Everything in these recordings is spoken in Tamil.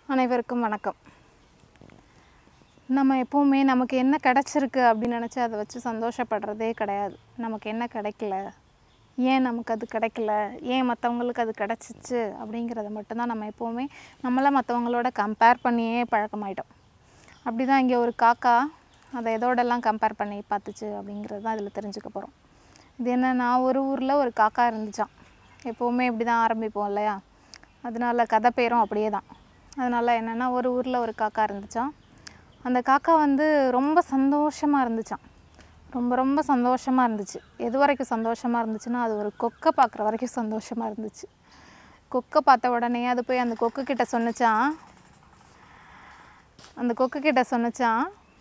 அனைவருக்கும் வணக்கம் நம்ம எப்போவுமே நமக்கு என்ன கிடச்சிருக்கு அப்படின்னு நினச்சி அதை வச்சு சந்தோஷப்படுறதே கிடையாது நமக்கு என்ன கிடைக்கல ஏன் நமக்கு அது கிடைக்கல ஏன் மற்றவங்களுக்கு அது கிடச்சிச்சு அப்படிங்கிறத மட்டும்தான் நம்ம எப்போவுமே நம்மளை மற்றவங்களோட கம்பேர் பண்ணியே பழக்கமாயிட்டோம் அப்படி தான் இங்கே ஒரு காக்கா அதை எதோடெல்லாம் கம்பேர் பண்ணி பார்த்துச்சு அப்படிங்கிறது தான் இதில் தெரிஞ்சுக்க போகிறோம் இது என்னன்னா ஒரு ஊரில் ஒரு காக்கா இருந்துச்சாம் எப்போவுமே இப்படி தான் ஆரம்பிப்போம் இல்லையா அதனால கதை பேரும் அப்படியே தான் அதனால் என்னென்னா ஒரு ஊரில் ஒரு காக்கா இருந்துச்சாம் அந்த காக்கா வந்து ரொம்ப சந்தோஷமாக இருந்துச்சாம் ரொம்ப ரொம்ப சந்தோஷமாக இருந்துச்சு எது வரைக்கும் சந்தோஷமாக இருந்துச்சுன்னா அது ஒரு கொக்கை பார்க்குற வரைக்கும் சந்தோஷமாக இருந்துச்சு கொக்கை பார்த்த உடனே அது போய் அந்த கொக்கு கிட்ட சொன்னுச்சான் அந்த கொக்கு கிட்ட சொன்னுச்சான்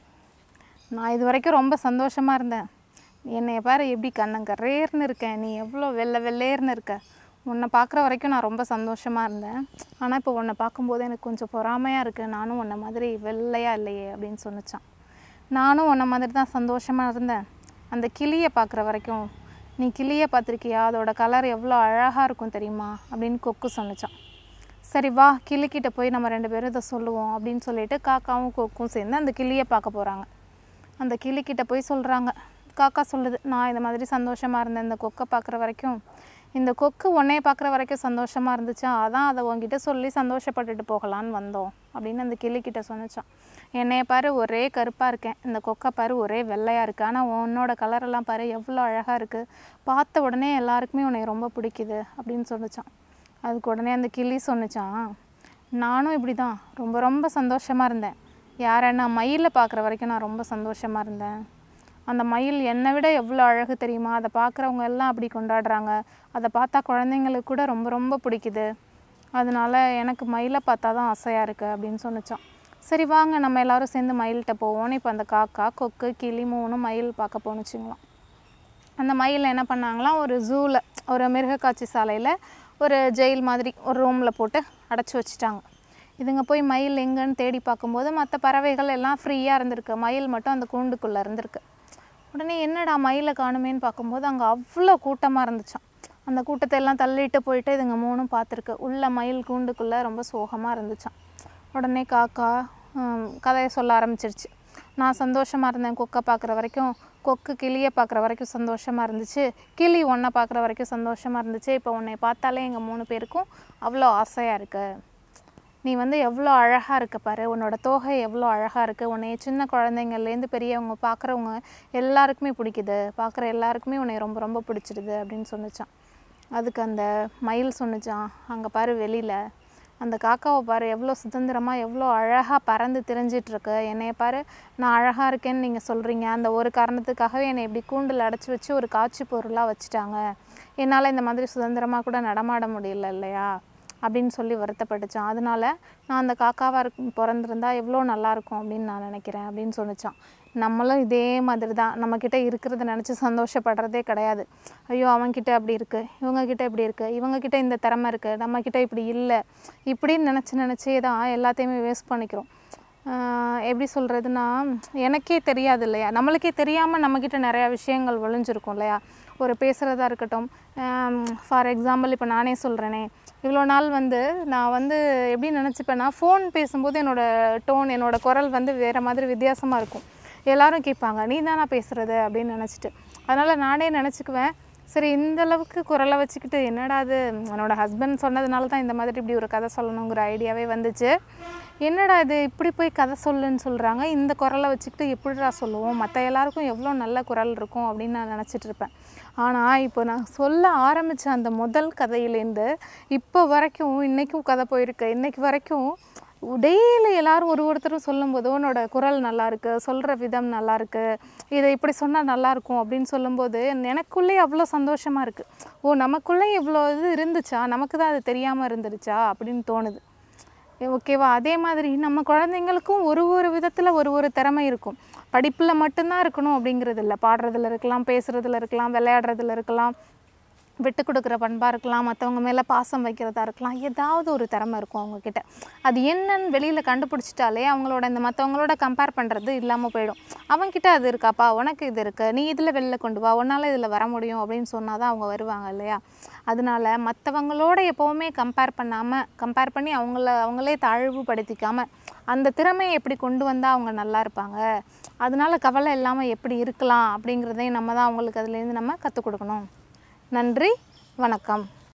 நான் இது வரைக்கும் ரொம்ப சந்தோஷமாக இருந்தேன் என்னைய பாரு எப்படி கண்ணங்கரேர்னு இருக்கேன் நீ எவ்வளோ வெள்ளை வெள்ளேர்னு இருக்க உன்னை பார்க்குற வரைக்கும் நான் ரொம்ப சந்தோஷமாக இருந்தேன் ஆனால் இப்போ உன்னை பார்க்கும்போது எனக்கு கொஞ்சம் பொறாமையாக இருக்குது நானும் உன்னை மாதிரி வெள்ளையாக இல்லையே அப்படின்னு சொன்னிச்சான் நானும் உன்னை மாதிரி தான் சந்தோஷமாக இருந்தேன் அந்த கிளியை பார்க்குற வரைக்கும் நீ கிளியை பார்த்துருக்கியா அதோட கலர் எவ்வளோ அழகாக இருக்கும் தெரியுமா அப்படின்னு கொக்கு சொன்னிச்சான் சரி வா கிளிக்கிட்ட போய் நம்ம ரெண்டு பேரும் இதை சொல்லுவோம் அப்படின்னு சொல்லிட்டு காக்காவும் கொக்கும் சேர்ந்து அந்த கிளியை பார்க்க போகிறாங்க அந்த கிளிக்கிட்ட போய் சொல்கிறாங்க காக்கா சொல்லுது நான் இந்த மாதிரி சந்தோஷமாக இருந்தேன் இந்த கொக்கை பார்க்குற வரைக்கும் இந்த கொக்கு உன்னைய பார்க்குற வரைக்கும் சந்தோஷமாக இருந்துச்சா அதான் அதை உன்கிட்ட சொல்லி சந்தோஷப்பட்டுட்டு போகலான்னு வந்தோம் அப்படின்னு அந்த கிளிக்கிட்ட சொன்னிச்சான் என்னைய பாரு ஒரே கருப்பாக இருக்கேன் இந்த கொக்கை பாரு ஒரே வெள்ளையாக இருக்குது ஆனால் உன்னோட கலரெல்லாம் பாரு எவ்வளோ அழகாக இருக்குது பார்த்த உடனே எல்லாருக்குமே உன்னை ரொம்ப பிடிக்குது அப்படின்னு சொன்னிச்சான் அதுக்கு உடனே அந்த கிளி சொன்னிச்சான் நானும் இப்படி தான் ரொம்ப ரொம்ப சந்தோஷமாக இருந்தேன் யாரன்னா மயிலை பார்க்குற வரைக்கும் நான் ரொம்ப சந்தோஷமாக இருந்தேன் அந்த மயில் என்னை விட எவ்வளோ அழகு தெரியுமா அதை பார்க்குறவங்க எல்லாம் அப்படி கொண்டாடுறாங்க அதை பார்த்தா குழந்தைங்களுக்கு கூட ரொம்ப ரொம்ப பிடிக்குது அதனால எனக்கு மயிலை பார்த்தா தான் ஆசையாக இருக்குது அப்படின்னு சொன்னிச்சான் சரி வாங்க நம்ம எல்லாரும் சேர்ந்து மயில்கிட்ட போவோம்னு இப்போ அந்த காக்கா கொக்கு கிளி மூணும் மயில் பார்க்க போணுச்சுங்களாம் அந்த மயில் என்ன பண்ணாங்களாம் ஒரு ஜூவில் ஒரு மிருகக்காட்சி சாலையில் ஒரு ஜெயில் மாதிரி ஒரு ரூமில் போட்டு அடைச்சி வச்சுட்டாங்க இதுங்க போய் மயில் எங்கன்னு தேடி பார்க்கும்போது மற்ற பறவைகள் எல்லாம் ஃப்ரீயாக இருந்திருக்கு மயில் மட்டும் அந்த கூண்டுக்குள்ளே இருந்திருக்கு உடனே என்னடா மயிலை காணுமேன்னு பார்க்கும்போது அங்கே அவ்வளோ கூட்டமாக இருந்துச்சாம் அந்த கூட்டத்தை எல்லாம் தள்ளிட்டு போயிட்டு இதுங்க மூணும் பார்த்துருக்கு உள்ள மயில் கூண்டுக்குள்ளே ரொம்ப சோகமாக இருந்துச்சாம் உடனே காக்கா ஹம், கதையை சொல்ல ஆரம்பிச்சிருச்சு நான் சந்தோஷமாக இருந்தேன் கொக்கை பார்க்குற வரைக்கும் கொக்கு கிளியை பார்க்குற வரைக்கும் சந்தோஷமாக இருந்துச்சு கிளி ஒன்றை பார்க்குற வரைக்கும் சந்தோஷமாக இருந்துச்சு இப்போ உன்னை பார்த்தாலே எங்கள் மூணு பேருக்கும் அவ்வளோ ஆசையாக இருக்கு நீ வந்து எவ்வளோ அழகாக இருக்க பாரு உன்னோட தோகை எவ்வளோ அழகாக இருக்குது உன்னை சின்ன குழந்தைங்கள்லேருந்து பெரியவங்க பார்க்குறவங்க எல்லாருக்குமே பிடிக்குது பார்க்குற எல்லாருக்குமே உன்னை ரொம்ப ரொம்ப பிடிச்சிடுது அப்படின்னு சொன்னிச்சான் அதுக்கு அந்த மயில் சொன்னிச்சான் அங்கே பாரு வெளியில் அந்த காக்காவை பாரு எவ்வளோ சுதந்திரமாக எவ்வளோ அழகாக பறந்து திரிஞ்சிட்ருக்கு என்னைய பாரு நான் அழகாக இருக்கேன்னு நீங்கள் சொல்கிறீங்க அந்த ஒரு காரணத்துக்காகவே என்னை இப்படி கூண்டில் அடைச்சி வச்சு ஒரு காட்சி பொருளாக வச்சுட்டாங்க என்னால் இந்த மாதிரி சுதந்திரமாக கூட நடமாட முடியல இல்லையா அப்படின்னு சொல்லி வருத்தப்பட்டுச்சான் அதனால நான் அந்த காக்காவாக இருக்கு பிறந்திருந்தா எவ்வளோ நல்லாயிருக்கும் அப்படின்னு நான் நினைக்கிறேன் அப்படின்னு சொன்னிச்சான் நம்மளும் இதே மாதிரி தான் நம்மக்கிட்ட இருக்கிறத நினச்சி சந்தோஷப்படுறதே கிடையாது ஐயோ அவன்கிட்ட அப்படி இருக்குது இவங்கக்கிட்ட இப்படி இருக்குது இவங்கக்கிட்ட இந்த திறமை இருக்குது நம்மக்கிட்ட இப்படி இல்லை இப்படின்னு நினச்சி நினச்சே தான் எல்லாத்தையுமே வேஸ்ட் பண்ணிக்கிறோம் ஆஹ் எப்படி சொல்கிறதுனா எனக்கே தெரியாது இல்லையா நம்மளுக்கே தெரியாமல் நம்மக்கிட்ட நிறையா விஷயங்கள் ஒளிஞ்சிருக்கும் இல்லையா ஒரு பேசுகிறதா இருக்கட்டும் ஃபார் எக்ஸாம்பிள் இப்போ நானே சொல்கிறேனே இவ்வளோ நாள் வந்து நான் வந்து எப்படி நினச்சிப்பேன்னா ஃபோன் பேசும்போது என்னோடய டோன் என்னோடய குரல் வந்து வேறு மாதிரி வித்தியாசமாக இருக்கும் எல்லாரும் கேட்பாங்க நீ தானா பேசுகிறது அப்படின்னு நினச்சிட்டு அதனால் நானே நினச்சிக்குவேன் சரி இந்த அளவுக்கு குரலை வச்சுக்கிட்டு என்னடா அது என்னோட ஹஸ்பண்ட் சொன்னதுனால தான் இந்த மாதிரி இப்படி ஒரு கதை சொல்லணுங்கிற ஐடியாவே வந்துச்சு என்னடா இது இப்படி போய் கதை சொல்லுன்னு சொல்கிறாங்க இந்த குரலை வச்சுக்கிட்டு எப்படிடா சொல்லுவோம் மற்ற எல்லாருக்கும் எவ்வளோ நல்ல குரல் இருக்கும் அப்படின்னு நான் நினச்சிட்டு இருப்பேன் ஆனால் இப்போ நான் சொல்ல ஆரம்பித்த அந்த முதல் கதையிலேருந்து இப்போ வரைக்கும் இன்றைக்கும் கதை போயிருக்கு இன்றைக்கு வரைக்கும் டெய்லி எல்லாரும் ஒரு ஒருத்தரும் சொல்லும்போது உன்னோட குரல் நல்லா இருக்கு சொல்கிற விதம் நல்லா இருக்கு இதை இப்படி சொன்னால் நல்லா இருக்கும் அப்படின்னு சொல்லும்போது எனக்குள்ளே அவ்வளோ சந்தோஷமாக இருக்குது ஓ நமக்குள்ளே இவ்வளோ இது இருந்துச்சா நமக்கு தான் அது தெரியாமல் இருந்துருச்சா அப்படின்னு தோணுது ஓகேவா அதே மாதிரி நம்ம குழந்தைங்களுக்கும் ஒரு ஒரு விதத்தில் ஒரு ஒரு திறமை இருக்கும் படிப்பில் மட்டும்தான் இருக்கணும் அப்படிங்கிறது இல்லை பாடுறதுல இருக்கலாம் பேசுகிறதுல இருக்கலாம் விளையாடுறதுல இருக்கலாம் விட்டு கொடுக்குற பண்பாக இருக்கலாம் மற்றவங்க மேலே பாசம் வைக்கிறதா இருக்கலாம் ஏதாவது ஒரு திறமை இருக்கும் அவங்கக்கிட்ட அது என்னன்னு வெளியில் கண்டுபிடிச்சிட்டாலே அவங்களோட இந்த மற்றவங்களோட கம்பேர் பண்ணுறது இல்லாமல் போயிடும் அவன்கிட்ட அது இருக்காப்பா உனக்கு இது இருக்கு நீ இதில் வெளில கொண்டு வா உன்னால் இதில் வர முடியும் அப்படின்னு சொன்னால் தான் அவங்க வருவாங்க இல்லையா அதனால மற்றவங்களோட எப்போவுமே கம்பேர் பண்ணாமல் கம்பேர் பண்ணி அவங்கள அவங்களே தாழ்வுபடுத்திக்காமல் அந்த திறமையை எப்படி கொண்டு வந்தால் அவங்க நல்லா இருப்பாங்க அதனால கவலை இல்லாமல் எப்படி இருக்கலாம் அப்படிங்கிறதையும் நம்ம தான் அவங்களுக்கு அதுலேருந்து நம்ம கற்றுக் கொடுக்கணும் நன்றி வணக்கம்